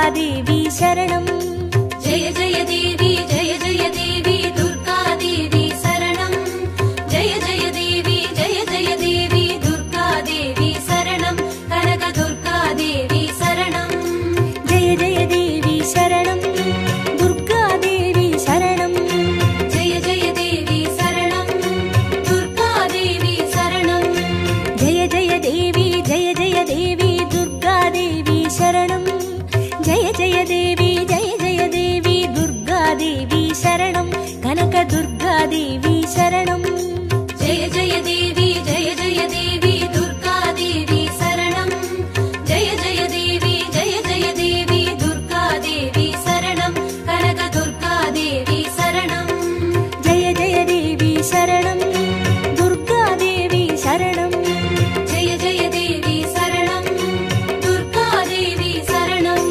தேவி சரணம் ஜெய ஜெய தேவி ஜெய ஜெய தேவி துர்கா தேவி சரணம் ஜெய ஜெய தேவி ஜெய ஜெய தேவி துர்கா தேவி சரணம் கனக துர்கா தேவி சரணம் ஜெய ஜெய தேவி சரணம் துர்கா தேவி சரணம் ஜெய ஜெய தேவி சரணம் துர்கா தேவி சரணம் ஜெய ஜெய தேவி ஜெய ஜெய தேவி துர்கா தேவி சரணம் ஜெய ஜெய தேவி ஜெய ஜெய தேவி துர்கா தேவி சரணம் கனக துர்கா தேவி சரணம் ஜெய ஜெய தேவி ஜெய ஜெய தேவி துர்கா தேவி சரணம் ஜெய ஜெய தேவி ஜெய ஜெய தேவி துர்கா தேவி சரணம் கனக துர்கா தேவி சரணம் ஜெய ஜெய தேவி சரணம் துர்கா தேவி சரணம் ஜெய ஜெய தேவி சரணம் துர்கா தேவி சரணம்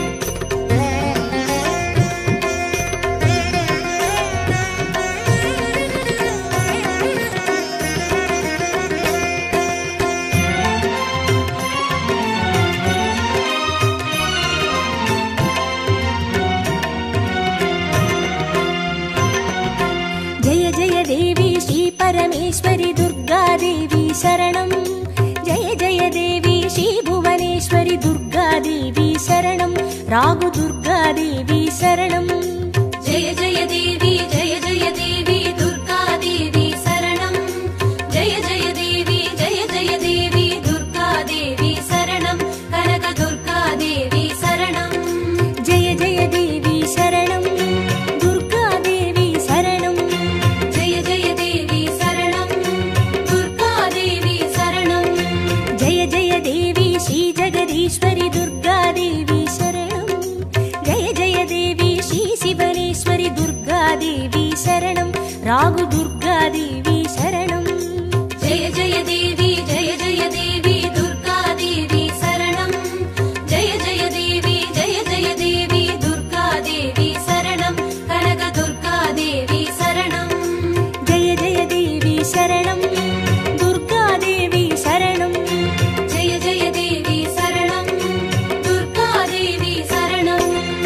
ஜெய ஜெய தேவி ஸ்ரீ பரமேஸ்வரி துர்கா தேவி சரணம் ஜெய ஜெய தேவி ஸ்ரீ புவனேஸ்வரி துர்கா தேவி சரணம் ராகு துர்கா தேவி சரணம் ஜெய ஜெய தேவி ஜெய ஜெய தேவி துர்கா தேவி சரணம் ஜெய ஜெய தேவி ஜெய ஜெய தேவி துர்கா தேவி சரணம் கனக துர்கா தேவி சரணம் ஜெய ஜெய தேவி சரணம் துர்கா தேவி சரணம் ஜெய ஜெய தேவி சரணம் துர்கா தேவி சரணம் ஜெய ஜெய தேவி ஸ்ரீ ஜெகதீஸ்வரி துர்கா தேவி சரணம் ஜெய ஜெய தேவி ஸ்ரீ சிவனேஸ்வரி துர்கா தேவி சரணம் ராகு துர்கா தேவி சரணம் ஜெய ஜெய தேவி ஜெய ஜெய தேவி துர்கா தேவி சரணம் ஜெய ஜெய தேவி ஜெய ஜெய தேவி துர்கா தேவி சரணம் கனக துர்கா தேவி சரணம் ஜெய ஜெய தேவி சரணம் துர்கா தேவி சரணம் ஜெய ஜெய தேவி சரணம் துர்கா தேவி சரணம்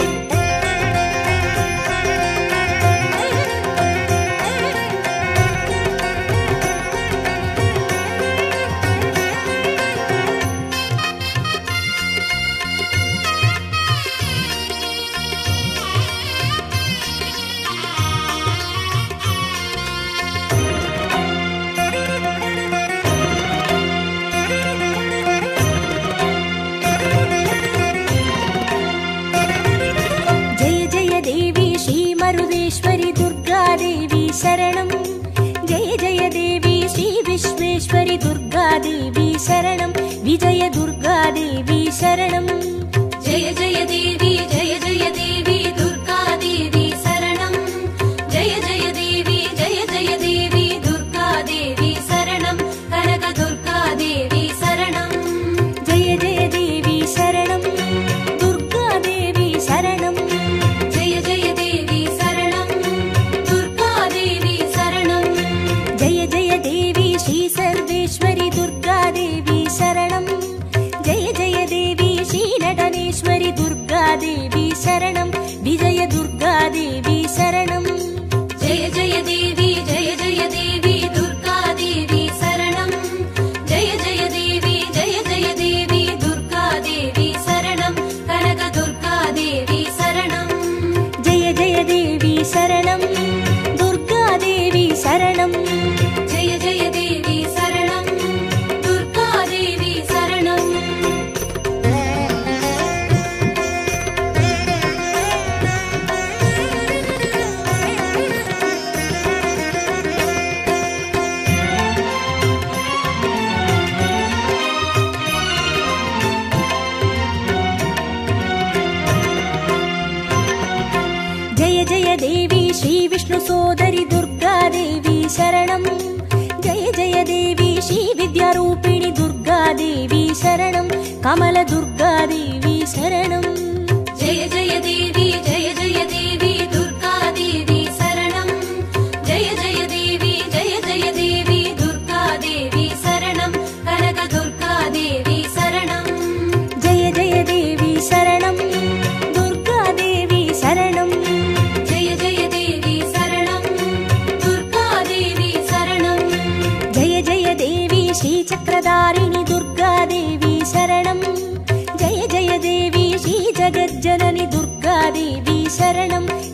ஜெய ஜெய தேவி ஸ்ரீ மருதேஸ்வரி துர்கா தேவி சரணம் ஜெய ஜெய தேவி ஸ்ரீ விஸ்வேஸ்வரி துர்கா தேவி சரணம் விஜய துர்கா தேவி சரணம் ஜெய ஜெய தேவி ஜெய ஜெய தேவி துர்கா தேவி சரணம் ஜெய ஜெய தேவி ஜெய ஜெய தேவி துர்கா தேவி சரணம் கனக துர்கா தேவி சரணம் ஜெய ஜெய தேவி சரணம் துர்கா தேவி சரணம் ஜெய ஜெய தேவி சரணம் துர்கா தேவி சரணம் ஜெய ஜெய தேவி ஸ்ரீ சர்வேஸ்வரி துர்கா தேவி சரணம் ஜெய ஜெய தேவி ஸ்ரீ நடனேஸ்வரி துர்கா தேவி சரணம் விஜய துர்கா தேவி சரணம் ஜெய ஜெய தேவி ஜெய ஜெய தேவி துர்கா தேவி சரணம் ஜெய ஜெய தேவி ஜெய ஜெய தேவி துர்கா தேவி சரணம் கனக துர்கா தேவி சரணம் ஜெய ஜெய தேவி சரணம் துர்கா தேவி சரணம் ஜெய ஜெய தேவி சரணம் துர்கா தேவி சரணம் ஜெய ஜெய தேவி ஸ்ரீ விஷ்ணு சோதரி துர்கா தேவி சரணம் ஜெய ஜெய தேவி ஸ்ரீ வித்யாரூபிணி துர்கா தேவி சரணம் கமல துர்கா தேவி சரணம் ஜெய ஜெய தேவி ஜெய ஜெய தேவி துர்கா தேவி சரணம் ஜெய ஜெய தேவி ஜெய ஜெய தேவி துர்கா தேவி சரணம் கனக துர்கா தேவி சரணம் ஜெய ஜெய தேவி சரணம்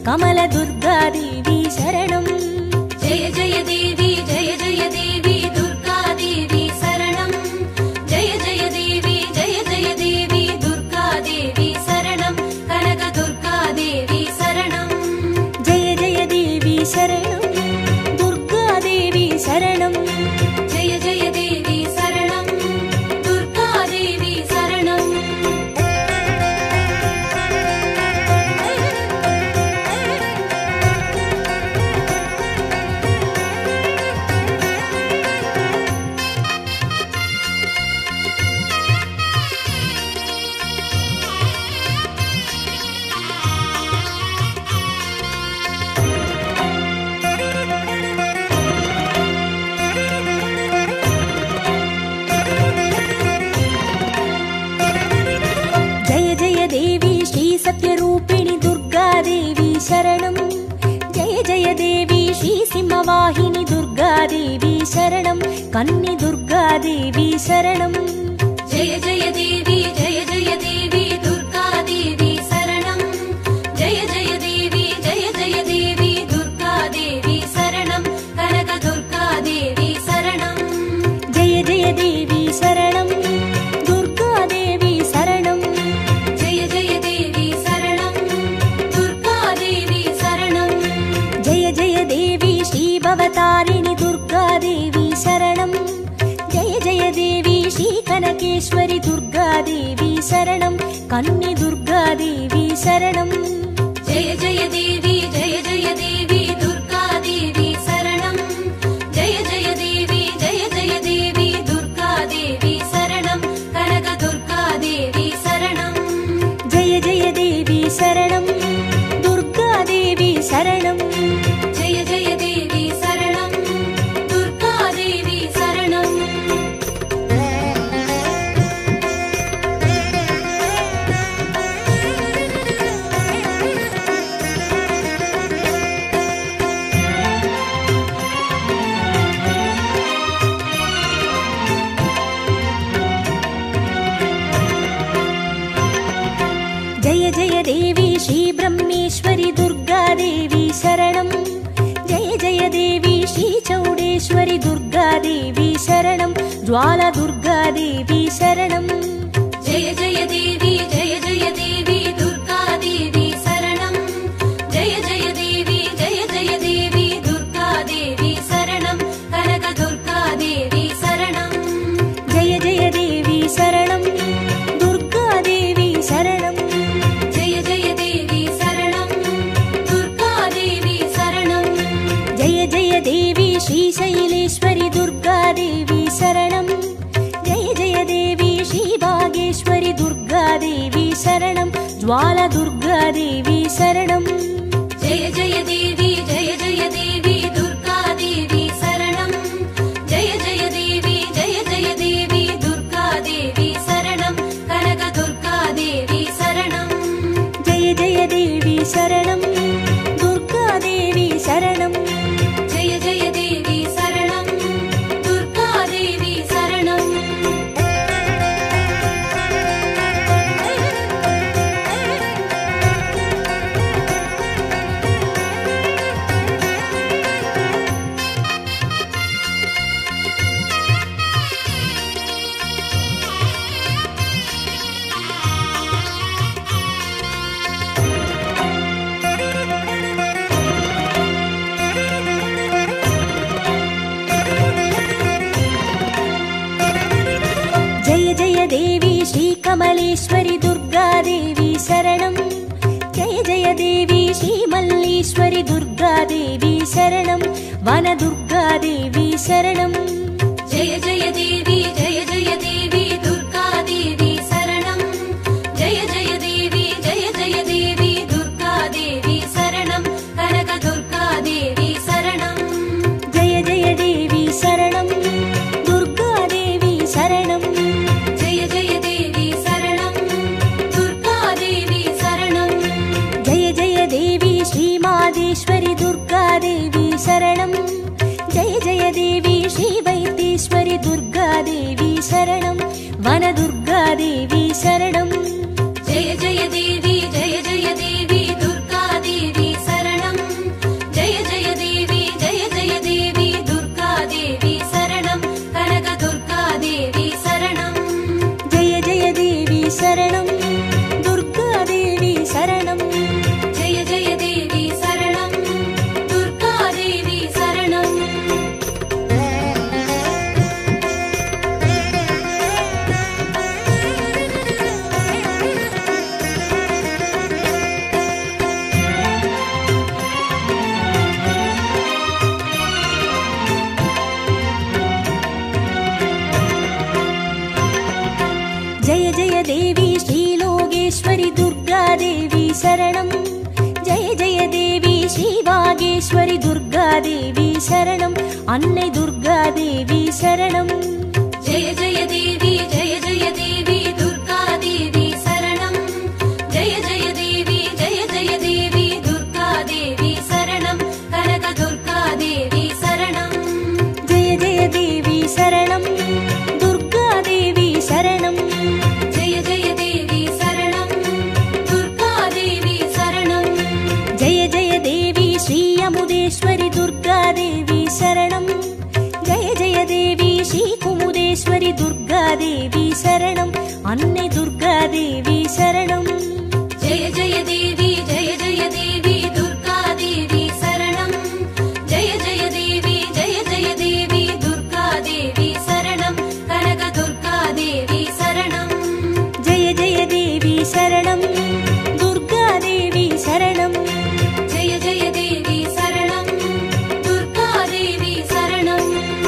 कमलदुर्गादेवी शरणम् जय जय देवी जय जय देवी दुर्गा देवी शरणम् जय जय देवी जय जय देवी दुर्गा देवी शरणम् कनक दुर्गा देवी शरणम् जय जय देवी शरणम् दुर्गादेवी शरणम् जय जय देवी शरणम् दुर्गा देवी शरणम् जय जय देवी श्री सत्यरूपिणि दुर्गादेवी शरणम् जय जय देवी श्री सिंहवाहिनि दुर्गादेवी शरणम् कन्नि दुर्गादेवी शरणम् जय जय देवी जय जय देवी दुर्गा देवी शरणम् जय जय देवी जय जय देवी दुर्गा देवी शरणम् कनक दुर्गा देवी शरणम् जय जय देवी शरणम् दुर्गादेवी शरणम् जय जय देवी शरणम् दुर्गा देवी शरणम् जय जय देवी श्रीभवतारिणि दुर्गादेवी शरणम् जय जय देवी श्रीकनकेश्वरि दुर्गादेवी शरणम् कन्नि दुर्गादेवी शरणम् जय जय देवी जय जय देवी दुर्गा देवी शरणम् जय जय देवी जय जय देवी दुर्गा देवी शरणम् कनक दुर्गा देवी शरणम् जय जय देवी शरणम् दुर्गादेवी शरणम् जय जय देवी शरणम् दुर्गा देवी शरणम् जय जय देवी श्रीब्रह्मेश्वरि दुर्गादेवी शरणम् जय जय देवी श्रीचौडेश्वरि दुर्गादेवी शरणम् ज्वालदुर्गादेवी शरणम् जय जय देवी जय जय देवी दुर्गा देवी शरणम् जय जय देवी जय जय देवी दुर्गा देवी शरणम् कनक दुर्गा देवी शरणम् जय जय देवी शरणम् दुर्गादेवी शरणम् जय जय देवी शरणम् दुर्गा देवी शरणम् जय जय देवी श्रीशैलेश्वरि दुर्गादेवी शरणम् जय जय देवी श्रीभागेश्वरि दुर्गादेवी शरणम् ज्वालदुर्गादेवी शरणम् जय जय देवी जय जय देवी दुर्गा देवी शरणम् जय जय देवी जय जय देवी दुर्गा देवी शरणम् कनक दुर्गा देवी शरणम् जय जय देवी शरणम् दुर्गादेवी शरणम् जय जय देवी शरणम् दुर्गा देवी शरणम् जय जय देवी श्रीकमलेश्वरि दुर्गादेवी शरणम् जय जय देवी श्रीमल्लीश्वरि दुर्गादेवी शरणम् वनदुर्गादेवी शरणम् जय जय देवी जय जय देवी दुर्गा देवी शरणम् जय जय देवी जय जय देवी दुर्गा देवी शरणम् कनक दुर्गा देवी शरणम् जय जय देवी शरणम् दुर्गादेवी शरणम् जय जय देवी शरणम् दुर्गा देवी शरणम् जय जय देवी श्रीमादेश्वरि दुर्गादेवी शरणम् जय जय देवी श्रीवैद्येश्वरि दुर्गादेवी शरणम् वनदुर्गादेवी शरणम् जय जय देवी जय जय देवी दुर्गा देवी शरणम् சரணம் ஜெய ஜெய தேவி ஸ்ரீவாகேஸ்வரி துர்கா தேவி சரணம் அன்னை துர்கா தேவி சரணம் जय जय देवी जय जय देवी दुर्गा देवी शरणं जय जय देवी जय जय देवी दुर्गा देवी शरणं कनक दुर्गा देवी शरणं ஜெய ஜெய தேவி சரணம் துர்கா தேவி சரணம் जय जय देवी शरणं दुर्गा देवी शरणं ஜெய ஜெய தேவி ஸ்ரீ அமுதேஸ்வரி துர்கா தேவி சரணம் ஜெய ஜெய தேவி ஸ்ரீ குமுதேஸ்வரி துர்கா தேவி சரணம் அன்னை துர்கா தேவி சரணம் जय जय देवी जय जय देवी दुर्गा देवी शरणं जय जय देवी जय जय देवी दुर्गा देवी शरणं कनक दुर्गा देवी शरणं ஜெய ஜெய தேவி சரணம் துர்கா தேவி சரணம் जय जय देवी शरणं दुर्गा देवी शरणं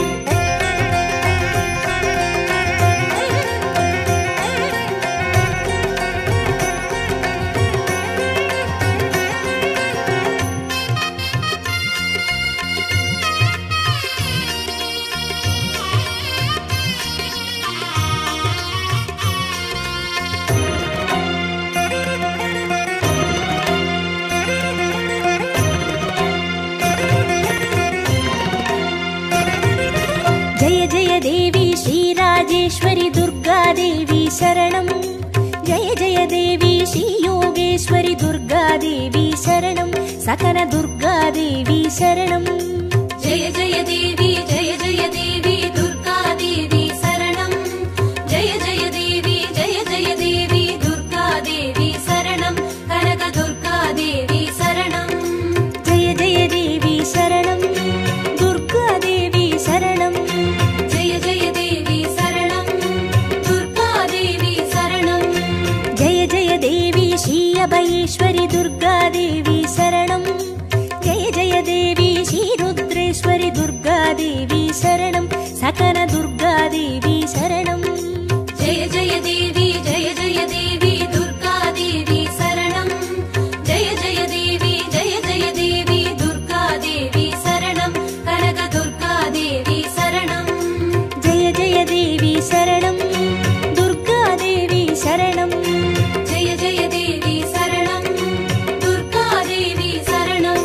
ஜெய ஜெய தேவி ஸ்ரீராஜேஸ்வரி துர்கா தேவி சரணம் ஜெய ஜெய தேவி ஸ்ரீ யோகேஸ்வரி துர்கா தேவி சரணம் சகன துர்கா தேவி சரணம் जय जय देवी जय जय देवी दुर्गा देवी शरणं जय जय देवी जय जय देवी दुर्गा देवी शरणं कनक दुर्गा देवी शरणं ஜெய ஜெய தேவி சரணம் துர்கா தேவி சரணம் जय जय देवी शरणं दुर्गा देवी शरणं ஜெய ஜெய தேவி ஸ்ரீ அபயேஸ்வரி துர்கா தேவி சரணம் ஜெய ஜெய தேவி ஸ்ரீ ருத்ரேஸ்வரி துர்கா தேவி சரணம் சகன துர்கா தேவி சரணம் जय जय देवी जय जय देवी दुर्गा देवी शरणं जय जय देवी जय जय देवी दुर्गा देवी शरणं कनक दुर्गा देवी शरणं ஜெய ஜெய தேவி சரணம் துர்கா தேவி சரணம் जय जय देवी शरणं दुर्गा देवी शरणं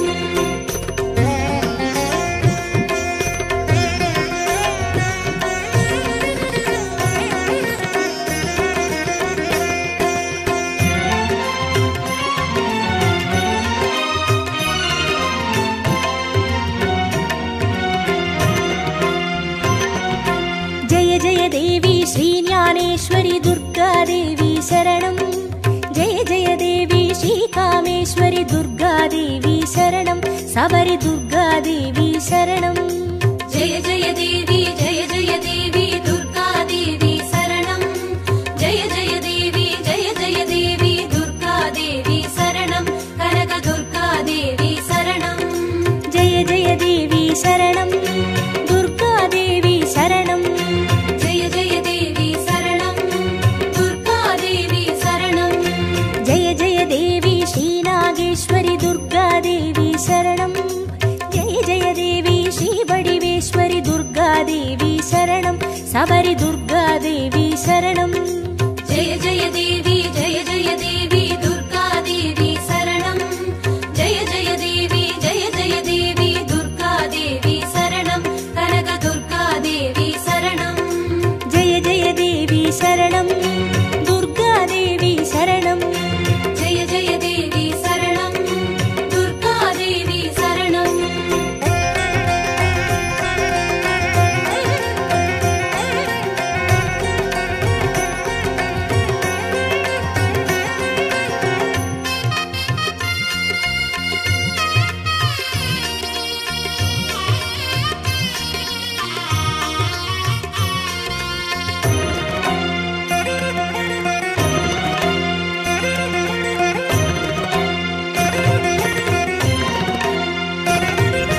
ஜெய ஜெய தேவி ஸ்ரீ ஞானேஸ்வரி துர்கா தேவி சரணம் ஜெய ஜெய தேவி ஸ்ரீ காமேஸ்வரி துர்கா தேவி சரணம் சபரி துர்கா தேவி சரணம் जय जय देवी जय जय देवी दुर्गा देवी शरणं जय जय देवी जय जय देवी दुर्गा देवी शरणं कनक दुर्गा देवी शरणं ஜெய ஜெய தேவி சரணம் துர்கா தேவி சரணம் जय जय देवी शरणं दुर्गा देवी शरणं ஜெய ஜெய தேவி ஸ்ரீ நாகேஸ்வரி துர்கா தேவி சரணம் ஜெய ஜெய தேவி ஸ்ரீ வடிவேஸ்வரி துர்கா தேவி சரணம் சபரி துர்கா தேவி சரணம் जय जय देवी जय जय देवी दुर्गा देवी शरणं जय जय देवी जय जय देवी दुर्गा देवी शरणं कनक दुर्गा देवी शरणं ஜெய ஜெய தேவி சரணம் துர்கா தேவி சரணம் जय जय देवी शरणं दुर्गा देवी शरणं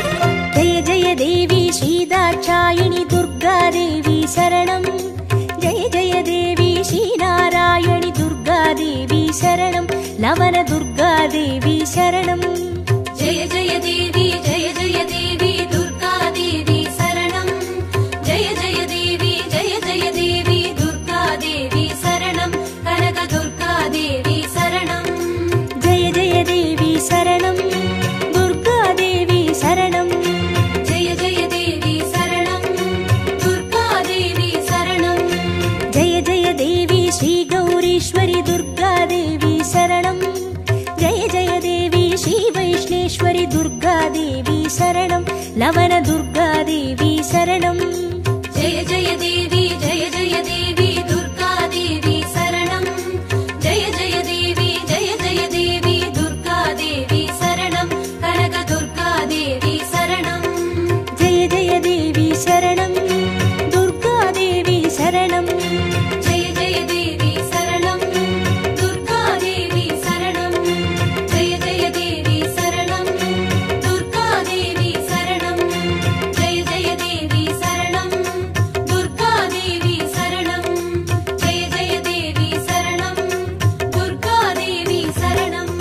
ஜெய ஜெய தேவி ஸ்ரீதாட்சாயினி துர்கா தேவி சரணம் ஜெய ஜெய ஜெய தேவி ஸ்ரீநாராயணி துர்கா தேவி சரணம் லவன துர்கா தேவி சரணம் जय जय देवी जय जय देवी दुर्गा देवी शरणम् जय जय देवी जय जय देवी दुर्गा देवी शरणम् कनक दुर्गा देवी शरणम् ஜெய ஜெய தேவி சரணம் துர்கா தேவி சரணம் जय जय देवी शरणम् दुर्गा देवी शरणम् ஜெய ஜெய தேவி ஸ்ரீ கௌரீஸ்வரி துர்கா தேவி சரணம் ஜெய ஜெய தேவி ஸ்ரீ வைஷ்ணேஸ்வரி துர்கா தேவி சரணம் லவன துர்கா தேவி சரணம் जय जय देवी जय जय देवी दुर्गा देवी शरणम् जय जय देवी जय जय देवी दुर्गा देवी शरणम् कनक दुर्गा देवी शरणम् ஜெய ஜெய தேவி சரணம் துர்கா தேவி சரணம் जय जय देवी शरणम् दुर्गा देवी शरणम् जय जय देवी शरणम् दुर्गा देवी शरणम् जय जय देवी शरणम् दुर्गा देवी शरणम् जय जय देवी शरणम् दुर्गा देवी शरणम्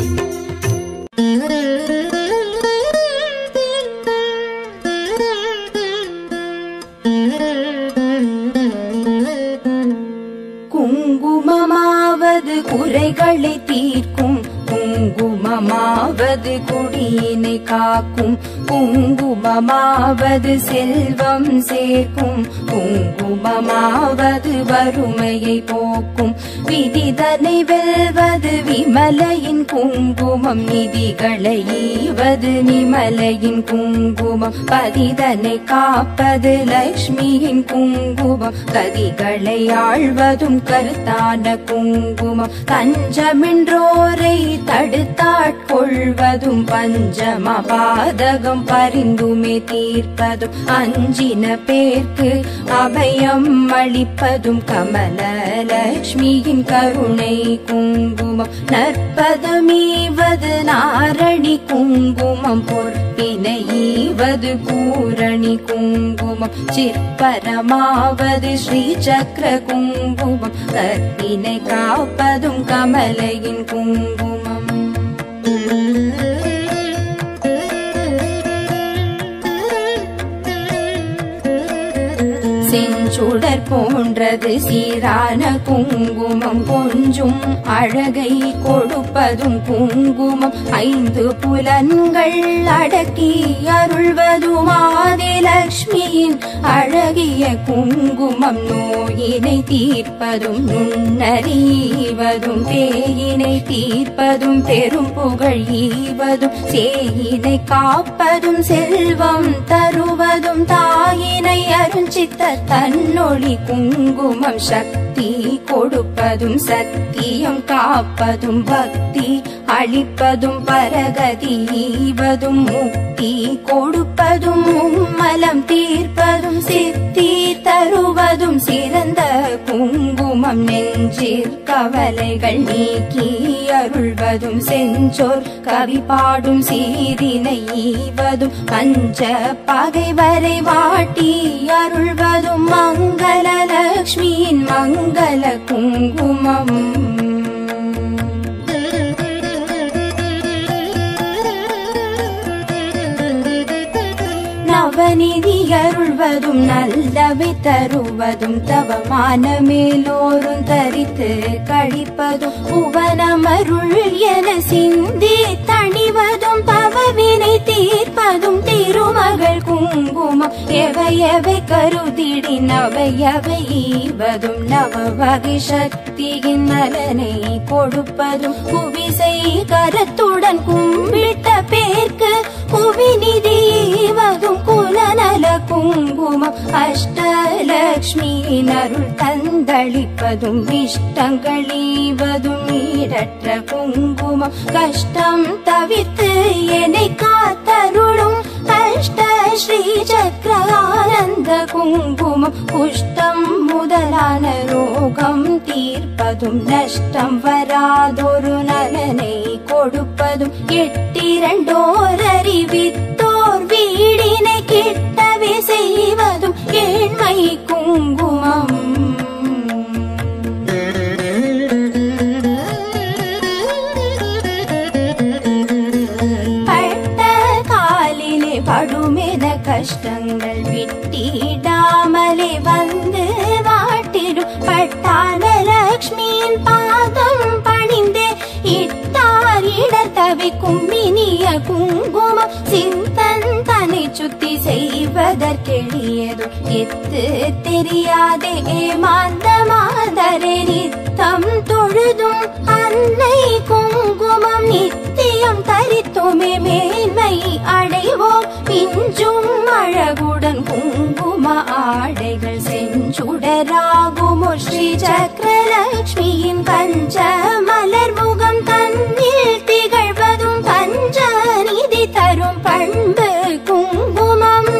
குங்குமமாவது குறைகளை தீர்க்கும் குங்குமமாவது குடியினை காக்கும் குங்குமமாவது செல்வம் சேர்க்கும் குங்குமமாவது வறுமையை போக்கும் விதிதனை வெல்வது விமலையின் குங்குமம் நிதிகளை ஈவது நிமலையின் குங்குமம் பதிதனை காப்பது லக்ஷ்மியின் குங்குமம் கதிகளை ஆழ்வதும் கருத்தான குங்குமம் தஞ்சமின்றோரை தடுத்தாட்கொள்வதும் பஞ்சம பாதகம் பரிந்துமே தீர்ப்பதும் அஞ்சின பேர்க்கு அபயம் அளிப்பதும் கமலலக்ஷ்மியின் கருணை குங்குமம் நற்பதமீவது நாரணி குங்குமம் பொற்பினை ஈவது பூரணி குங்குமம் சிற்பரமாவது ஸ்ரீ சக்கர குங்குமம் கற்பினை காப்பதும் கமலையின் குங்குமம் செஞ்சுடர் போன்றது சீரான குங்குமம் கொஞ்சும் அழகை கொடுப்பதும் குங்குமம் ஐந்து புலன்கள் அடக்கி அருள்வதும் ஆதிலக்ஷ்மியின் அழகிய குங்குமம் நோயினை தீர்ப்பதும் நுண்ணறிவதும் பேயினை தீர்ப்பதும் பெரும் புகழ் ஈவதும் சேயினை காப்பதும் செல்வம் தருவதும் தாயினை அருஞ்சித்த தன்னொளி குங்குமம் சக்தி கொடுப்பதும் சத்தியம் காப்பதும் பக்தி அளிப்பதும் பரகதி ஈவதும் முக்தி கொடுப்பதும் மும்மலம் தீர்ப்பதும் சித்தி தருவதும் சிறந்த குங்குமம் நெஞ்சிற் கவலைகள் நீக்கி அருள்வதும் செஞ்சோர் கவி பாடும் சீரினை ஈவதும் பஞ்ச பகைவரை வாட்டி அருள்வதும் மங்கள லக்ஷ்மியின் மங்கள குங்குமம் நவநிதி அருள்வதும் நல்லவை தருவதும் தவமான மேலோரும் தரித்து கழிப்பதும் புவனமருள் என சிந்தி தணிவதும் பவவினை தீர்ப்பதும் திருமகள் குங்குமம் எவை எவை கருதிடி நவை எவை ஈவதும் நவ வகை சக்தியின் நலனை கொடுப்பதும் குவிசை கரத்துடன் கும்பிட்ட பேர்க்கு குவிநிதி ஈவதும் குலநல குங்குமம் அஷ்டலக்ஷ்மியின் அருள் தந்தளிப்பதும் இஷ்டங்கள் ஈவதும் ஈரற்ற குங்குமம் கஷ்டம் தவிர்த்து என்னை காத்தருளும் அஷ்ட ஸ்ரீ சக்கர ஆனந்த குங்குமம் குஷ்டம் முதலான ரோகம் தீர்ப்பதும் நஷ்டம் வராதொரு நலனை கொடுப்பதும் எட்டிரண்டோர் அறிவித்தோர் வீடினை கிட்டவே செய்வதும் ஏழ்மை குங்குமம் வருமென கஷ்டங்கள் விட்டிடாமலே வந்து வாட்டிடும் பட்டாளலக்ஷ்மியின் பாதம் பணிந்தே இட்டார் இடர் தவிக்கும் இனிய குங்குமம் சிந்தன் தன்னை சுத்தி செய்வதற்கெளியதும் எத்து தெரியாதே ஏமாந்த மாதரே நித்தம் தொழுதும் அன்னை குங்குமம் நித்தியம் தரித்தோமே மேன்மை அடைவோம் பிஞ்சும் அழகுடன் குங்கும ஆடைகள் செஞ்சுடராகுமோ ஸ்ரீ சக்கரலக்ஷ்மியின் பஞ்ச மலர் முகம் தன்னில் திகழ்வதும் பஞ்ச நிதி தரும் பண்பு குங்குமம்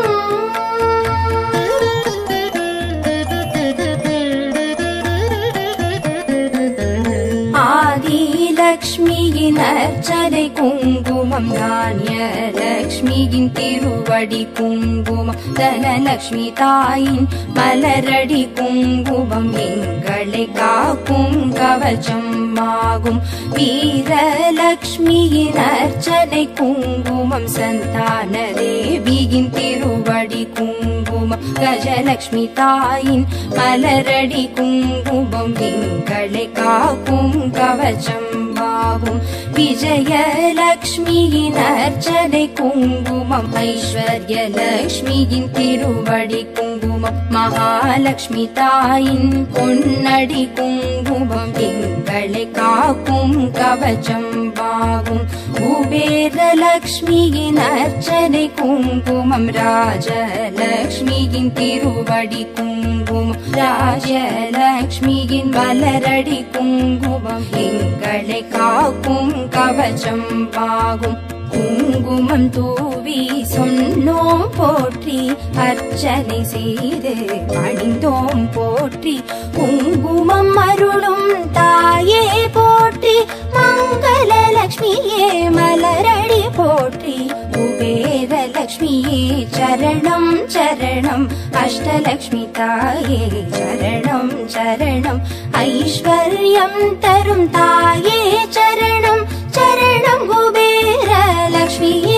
ஆதிலக்ஷ்மியின் அர்ச்சனை குங்குமம் தானிய லக்ஷ்மியின் திருவடி குங்குமம் தனலக்ஷ்மி தாயின் மலரடி குங்குமம் எங்களை காக்கும் கவச்சம் ஆகும் வீரலக்ஷ்மியின் அர்ச்சனை குங்குமம் சந்தான தேவியின் திருவடி குங்குமம் கஜலக்ஷ்மி தாயின் மலரடி குங்குமம் எங்களை காக்கும் கவச்சம் ஆகும் விஜயலக்ஷ்மியின் அர்ச்சனை குங்குமம் ஐஸ்வர்யலக்ஷ்மியின் திருவடி குங்குமம் மகாலட்சுமி தாயின் பொன்னடி குங்குமம் எங்களை காக்கும் கவச்சம் ஆகும் குபேரலக்ஷ்மியின் அர்ச்சனை குங்குமம் ராஜலக்ஷ்மியின் திருவடி குங்குமம் ராஜலக்ஷ்மியின் மலரடி குங்குமம் எங்களை காக்கும் கவச்சம் ஆகும் குங்குமம் தூவி சொன்னோம் போற்றி அர்ச்சனை செய்து பணிந்தோம் போற்றி குங்குமம் அருளும் தாயே போற்றி மங்கள லக்ஷ்மியே மலரடி போற்றி குபேர லக்ஷ்மியே சரணம் சரணம் அஷ்டலக்ஷ்மி தாயே சரணம் சரணம் ஐஸ்வர்யம் தரும் தாயே சரணம் சரணம் குபேர லக்ஷ்மியே